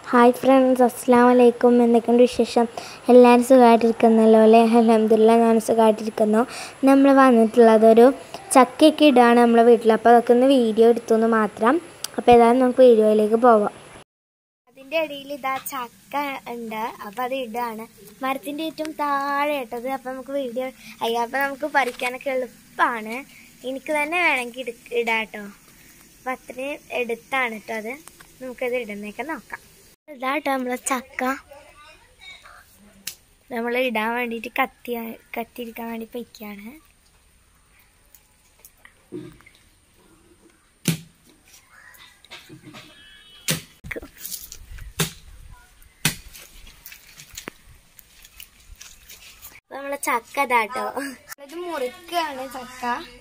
hi friends അസ്സാം വലൈക്കും എന്തൊക്കെയുണ്ട് വിശേഷം എല്ലാവരും സുഖമായിട്ടിരിക്കുന്നല്ലോ അല്ലേ അലഹമില്ല ഞാൻ സുഖമായിട്ടിരിക്കുന്നു നമ്മൾ വന്നിട്ടുള്ളത് ഒരു ചക്കയൊക്കെ ഇടുകയാണ് നമ്മളെ വീട്ടിൽ അപ്പോൾ അതൊക്കെ ഒന്ന് വീഡിയോ എടുത്തു എന്ന് മാത്രം അപ്പോൾ ഏതായാലും നമുക്ക് വീഡിയോയിലേക്ക് പോവാം അതിൻ്റെ ഇടയിൽ ഇതാ ചക്ക ഉണ്ട് അപ്പോൾ അത് ഇടുകയാണ് മരത്തിൻ്റെ ഏറ്റവും താഴെ ഇട്ടത് അപ്പോൾ നമുക്ക് വീഡിയോ അയ്യ അപ്പോൾ നമുക്ക് പറിക്കാനൊക്കെ എളുപ്പമാണ് എനിക്ക് തന്നെ വേണമെങ്കിൽ ഇട ഇടാം കേട്ടോ അപ്പം അത്രയും എടുത്താണ് കേട്ടോ അത് നമുക്കത് ഇടുന്നേക്കെ നോക്കാം ഇതാട്ടോ നമ്മളെ ചക്ക നമ്മൾ ഇടാൻ വേണ്ടിയിട്ട് കത്തി കത്തിരിക്കാൻ വേണ്ടി പൊയ്ക്കാണ് നമ്മളെ ചക്ക ഇതാട്ടോ ഇത് മുറിക്കാണ് ചക്ക